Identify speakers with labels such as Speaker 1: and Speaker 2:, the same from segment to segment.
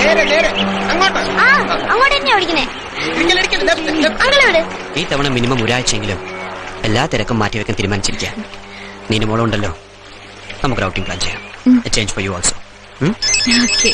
Speaker 1: നേരെ നേരെ അങ്ങോട്ട്
Speaker 2: ആ അങ്ങോട്ട് തന്നെയാ ഓടിക്കണേ
Speaker 1: ഇരിക്കല്, ഇരിക്കല്. Left, left.
Speaker 2: അങ്ങനെ വിട്
Speaker 3: ഈ തവണ മിനിമം ഒരാഴ്ചയെങ്കിലും എല്ലാ തിരക്കും മാറ്റിവെക്കാൻ തീരുമാനിച്ചിരിക്കുക നീനുമോളം ഉണ്ടല്ലോ നമുക്ക് ഔട്ടിംഗ് പ്ലാൻ ചെയ്യാം change for you also
Speaker 2: okay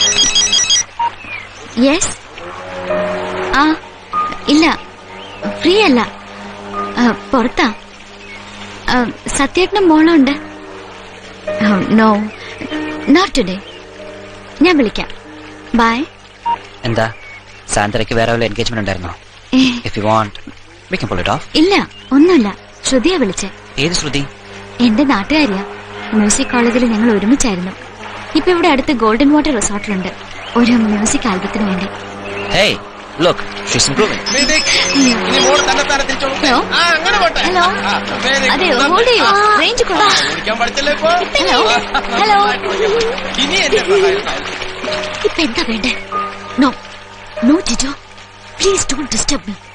Speaker 2: yes ആ ഇല്ല ഫ്രീ അല്ല ആ, പുറത്താ ആ, സത്യേട്ടനും മോളുണ്ട് നോ നോട്ട് ടുഡേ ഞാൻ വിളിക്കാം ബൈ
Speaker 3: എന്താ സാന്ദ്രയ്ക്ക് വേറെ വല്ല എൻഗേജ്മെന്റ് ഉണ്ടായിരുന്നോ if you want we can pull it off
Speaker 2: ഇല്ല ഒന്നുമില്ല ശ്രുതിയാ വിളിച്ചേ
Speaker 3: ഏത് ശ്രുതി
Speaker 2: എന്റെ നാട്ടുകാരിയാ മ്യൂസിക് കോളേജിൽ ഞങ്ങൾ ഒരുമിച്ചായിരുന്നു ഇപ്പൊ ഇവിടെ അടുത്ത് ഗോൾഡൻ വാട്ടർ റിസോർട്ടിലുണ്ട് ഒരു മ്യൂസിക് ആൽബത്തിന് വേണ്ടി
Speaker 3: ഹേയ് ലുക്ക് ഷീസ് ഇംപ്രൂവിംഗ്
Speaker 1: ഇനി മോള് തന്നെ തന്നെ തിരിച്ചോളൂ
Speaker 2: ഹലോ
Speaker 1: ആ അങ്ങനെ പോട്ടെ
Speaker 2: ഹലോ
Speaker 1: ആ, very
Speaker 2: അതെ
Speaker 1: good.
Speaker 2: ഹോൾഡ് ചെയ്യൂ റേഞ്ച് കുറവാ
Speaker 1: ഓടിക്കാൻ പഠിച്ചല്ലേ ഇപ്പൊ
Speaker 2: ഹലോ ഹലോ
Speaker 1: ഇനി എന്റെ സഹായം
Speaker 2: ഇപ്പൊ എന്താ വേണ്ടേ no no Jijo please don't disturb me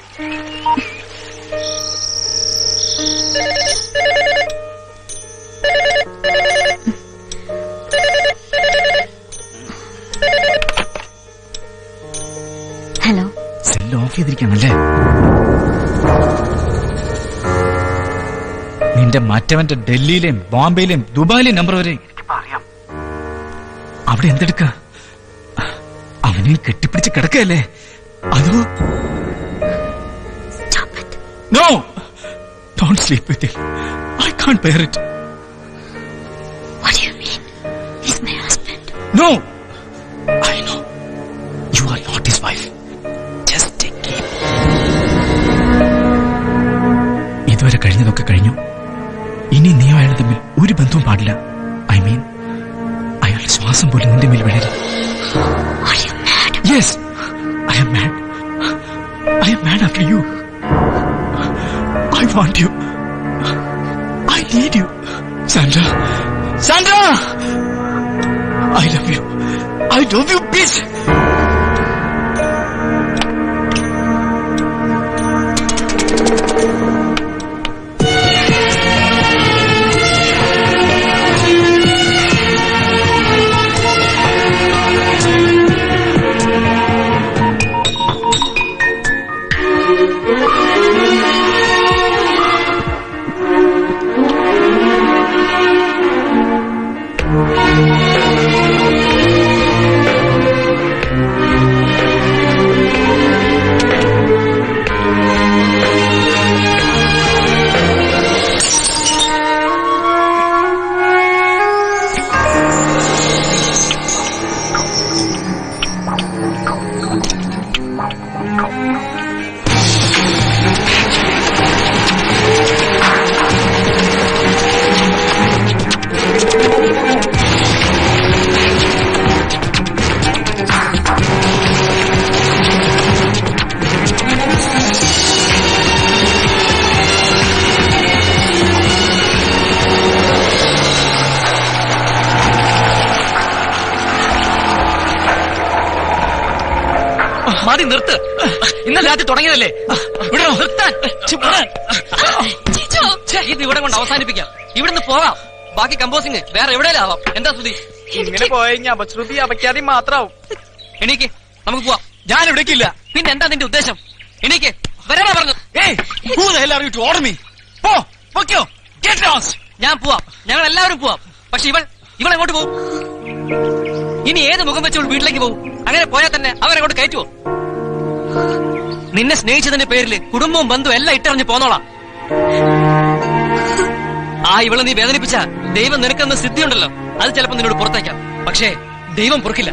Speaker 2: hello
Speaker 4: cell off ചെയ്തിരിക്കാണല്ലേ നിന്റെ മറ്റവന്റെ ഡൽഹിയിലെയും ബോംബെയിലെയും ദുബായിലെയും നമ്പർ വരെ എനിക്കിപ്പോ അറിയാം അവിടെ എന്തെടുക്ക അവനെ കെട്ടിപ്പിടിച്ച് കിടക്കല്ലേ അതോ no don't sleep with I can't bear it
Speaker 2: What do you mean? He's my husband.
Speaker 4: No I know you are not his wife just take ഇതുവരെ കഴിഞ്ഞതൊക്കെ കഴിഞ്ഞു ഇനി നീയോ അയാൾ തമ്മിൽ ഒരു ബന്ധവും പാടില്ല ഐ മീൻ അയാളുടെ ശ്വാസം പോലും നിന്റെ മേൽ വീഴരുത്
Speaker 2: Are you mad?
Speaker 4: Yes I am mad I am mad after you I want you I need you Sandra Sandra I love you I love you bitch
Speaker 5: മതി നിർത്ത് ഇന്നലെ രാത്രി തുടങ്ങിയതല്ലേ വിടണോ നിർത്താൻ ഛെ, വിടാൻ. ഛെ, ഇത് ഇവിടെ കൊണ്ട് അവസാനിപ്പിക്കാം ഇവിടുന്ന് പോകാം ബാക്കി കമ്പോസിങ് വേറെ എവിടെയെങ്കിലും ആവാം എന്താ ശ്രുതി
Speaker 1: ഇങ്ങനെ പോയ അപശ്രുതി അപഖ്യാതി മാത്രാവും
Speaker 5: എണീക്ക് നമുക്ക് പോവാം
Speaker 4: ഞാൻ ഇവിടേക്കില്ല
Speaker 5: പിന്നെ എന്താ നിന്റെ ഉദ്ദേശം എണീക്ക് വരാനാ പറഞ്ഞു
Speaker 4: ഏയ് who the hell are you to order me പോ പൊക്കോ get lost
Speaker 5: ഞാൻ പോവാം ഞങ്ങൾ എല്ലാവരും പോവാം പക്ഷെ ഇവൾ ഇവൾ എങ്ങോട്ട് പോകും ഇനി ഏത് മുഖം വെച്ച് ഇവൾ വീട്ടിലേക്ക് പോകും അങ്ങനെ പോയാൽ തന്നെ അവരെങ്ങോട്ട് കയറ്റുവോ നിന്നെ സ്നേഹിച്ചതിന്റെ പേരിൽ കുടുംബവും ബന്ധുവും എല്ലാം ഇട്ടറിഞ്ഞ് പോന്നോളാം ആ ഇവളെ നീ വേദനിപ്പിച്ച ദൈവം നിനക്കെന്ന സിദ്ധിയുണ്ടല്ലോ അത് ചിലപ്പോ നിന്നോട് പുറത്തേക്കാം പക്ഷേ ദൈവം പൊറുക്കില്ല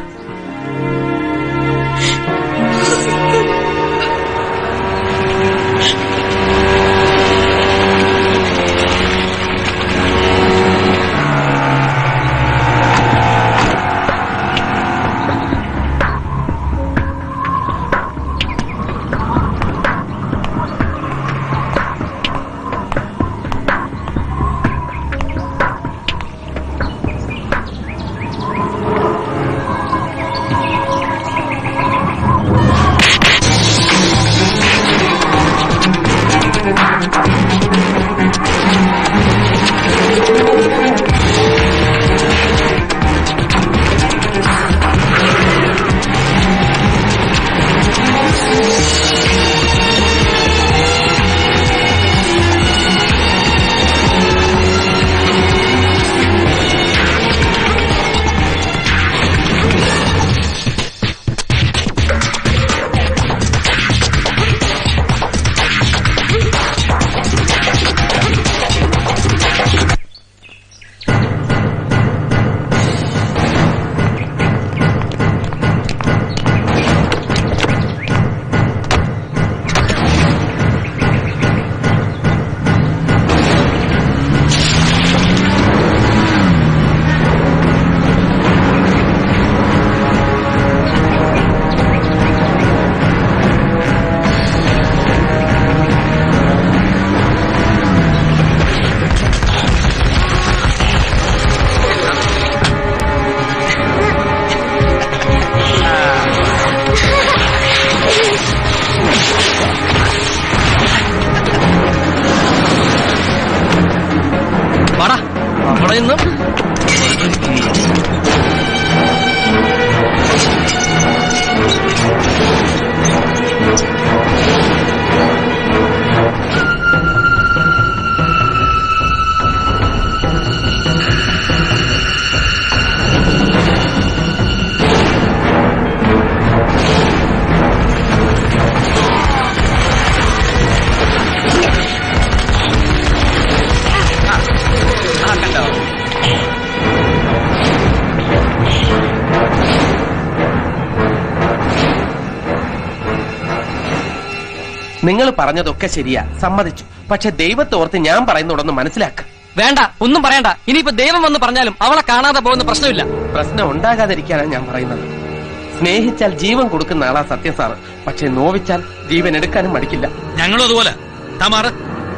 Speaker 6: നിങ്ങൾ പറഞ്ഞതൊക്കെ ശരിയാ സമ്മതിച്ചു പക്ഷെ ദൈവത്തോർത്ത് ഞാൻ പറയുന്നതൊന്ന് മനസ്സിലാക്ക
Speaker 5: വേണ്ട ഒന്നും പറയണ്ട ഇനിയിപ്പോ ദൈവം വന്ന് പറഞ്ഞാലും അവളെ കാണാതെ പോകുന്ന പ്രശ്നമില്ല
Speaker 6: പ്രശ്നം ഉണ്ടാകാതിരിക്കാനാണ് ഞാൻ പറയുന്നത് സ്നേഹിച്ചാൽ ജീവൻ കൊടുക്കുന്ന ആളാ സത്യ സാറ് പക്ഷെ നോവിച്ചാൽ ജീവൻ എടുക്കാനും മടിക്കില്ല
Speaker 4: ഞങ്ങളും അതുപോലെ തമാറ്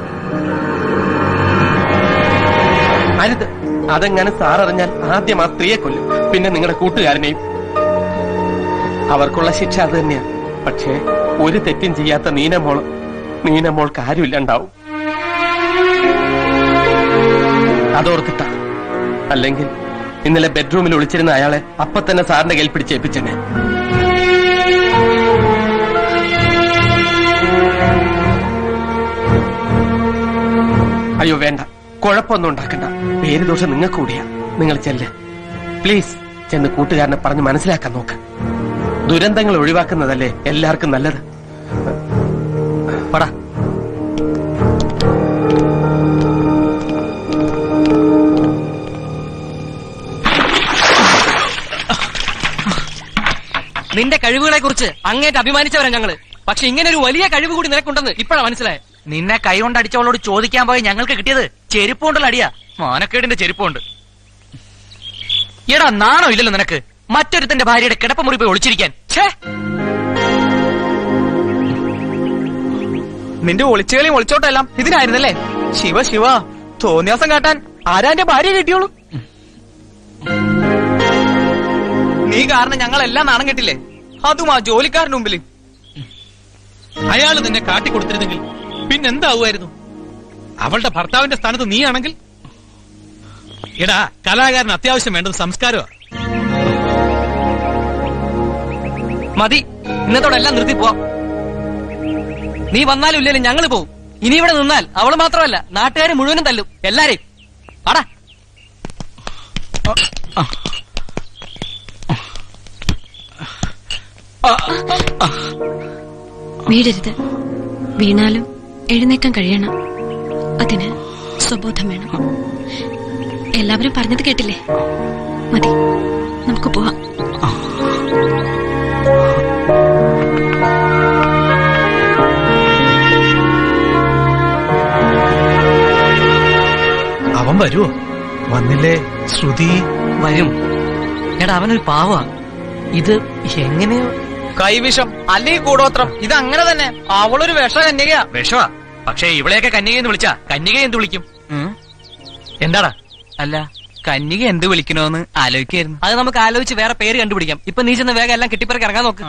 Speaker 6: അരുത് അതെങ്ങനെ സാററിഞ്ഞാൽ ആദ്യം ആ സ്ത്രീയെ കൊല്ലും പിന്നെ നിങ്ങളുടെ കൂട്ടുകാരനെയും അവർക്കുള്ള ശിക്ഷ അത് തന്നെയാ പക്ഷേ ഒരു തെറ്റും ചെയ്യാത്ത നീനമോൾ നീനമോൾക്ക് ആരുമില്ലണ്ടാവും അതോർത്തിട്ട അല്ലെങ്കിൽ ഇന്നലെ ബെഡ്റൂമിൽ ഒളിച്ചിരുന്ന അയാളെ അപ്പൊ തന്നെ സാറിന്റെ കയ്യിൽ പിടിച്ചേൽപ്പിച്ചെന്നെ അയ്യോ വേണ്ട കുഴപ്പമൊന്നും ഉണ്ടാക്കണ്ട പേര് ദോഷം നിങ്ങൾക്ക് കൂടിയാ നിങ്ങൾ ചെല്ല് പ്ലീസ് ചെന്ന് കൂട്ടുകാരനെ പറഞ്ഞ് മനസ്സിലാക്കാൻ നോക്ക് ദുരന്തങ്ങൾ ഒഴിവാക്കുന്നതല്ലേ എല്ലാവർക്കും നല്ലത് പടാ
Speaker 5: നിന്റെ കഴിവുകളെ കുറിച്ച് അങ്ങേറ്റ് അഭിമാനിച്ചവരാ ഞങ്ങള് പക്ഷെ ഇങ്ങനെ ഒരു വലിയ കഴിവ് കൂടി നിനക്കുണ്ടെന്ന് ഇപ്പോഴാ മനസ്സിലായത്
Speaker 1: നിന്നെ കൈ കൊണ്ട് അടിച്ചവളോട് ചോദിക്കാൻ പോയി ഞങ്ങൾക്ക് കിട്ടിയത് ചെരുപ്പുകൊണ്ടുള്ള അടിയാ മാനക്കേടിന്റെ ചെരുപ്പുണ്ട് എടാ നാണോ ഇല്ലല്ലോ നിനക്ക് മറ്റൊരുത്തന്റെ ഭാര്യയുടെ കിടപ്പമുറി പോയി ഒളിച്ചിരിക്കാൻ ഛേ നിന്റെ ഒളിച്ചുകളിയും ഒളിച്ചോട്ടെല്ലാം ഇതിനായിരുന്നല്ലേ ശിവ ശിവ തോന്നിയാസം കാട്ടാൻ ആരാ എന്റെ ഭാര്യ കിട്ടിയോളൂ നീ കാരണം ഞങ്ങളെല്ലാം നാണം കെട്ടില്ലേ അതും ആ ജോലിക്കാരന്റെ മുമ്പിൽ
Speaker 4: അയാൾ നിന്നെ കാട്ടിക്കൊടുത്തിരുന്നെങ്കിൽ പിന്നെന്താവുമായിരുന്നു അവളുടെ ഭർത്താവിന്റെ സ്ഥാനത്ത് നീയാണെങ്കിൽ എടാ കലാകാരന് അത്യാവശ്യം വേണ്ടത് സംസ്കാരമാണ്
Speaker 5: മതി ഇന്നത്തോടെ എല്ലാം നിർത്തി പോവാം നീ വന്നാലും ഇല്ലേലും ഞങ്ങൾ പോവും ഇനി ഇവിടെ നിന്നാൽ അവള് മാത്രമല്ല നാട്ടുകാർ മുഴുവനും തല്ലും എല്ലാരെയും ആടാ
Speaker 7: വീടരുത് വീണാലും എഴുന്നേക്കാൻ കഴിയണം അതിന് സ്വബോധം വേണം എല്ലാവരും പറഞ്ഞത് കേട്ടില്ലേ മതി നമുക്ക് പോവാം
Speaker 4: അവൻ വരുവോ വന്നില്ലേ ശ്രുതി
Speaker 5: വരും എടാ അവനൊരു പാവാ ഇത് എങ്ങനെയോ
Speaker 1: കൈവിഷം അല്ലെങ്കിൽ കൂടോത്രം ഇത് അങ്ങനെ തന്നെ അവളൊരു വിഷ കന്യകയാ വിഷമാ പക്ഷേ ഇവളെയൊക്കെ കന്യകയെന്ന് വിളിച്ചാ കന്യക എന്ത് വിളിക്കും എന്താടാ അല്ല കന്യക എന്ത് വിളിക്കണോന്ന് ആലോചിക്കായിരുന്നു
Speaker 5: അത് നമുക്ക് ആലോചിച്ച് വേറെ പേര് കണ്ടുപിടിക്കാം ഇപ്പൊ നീ ചെന്ന് വേഗം എല്ലാം കെട്ടിപ്പറക്കി ഇറങ്ങാൻ നോക്ക്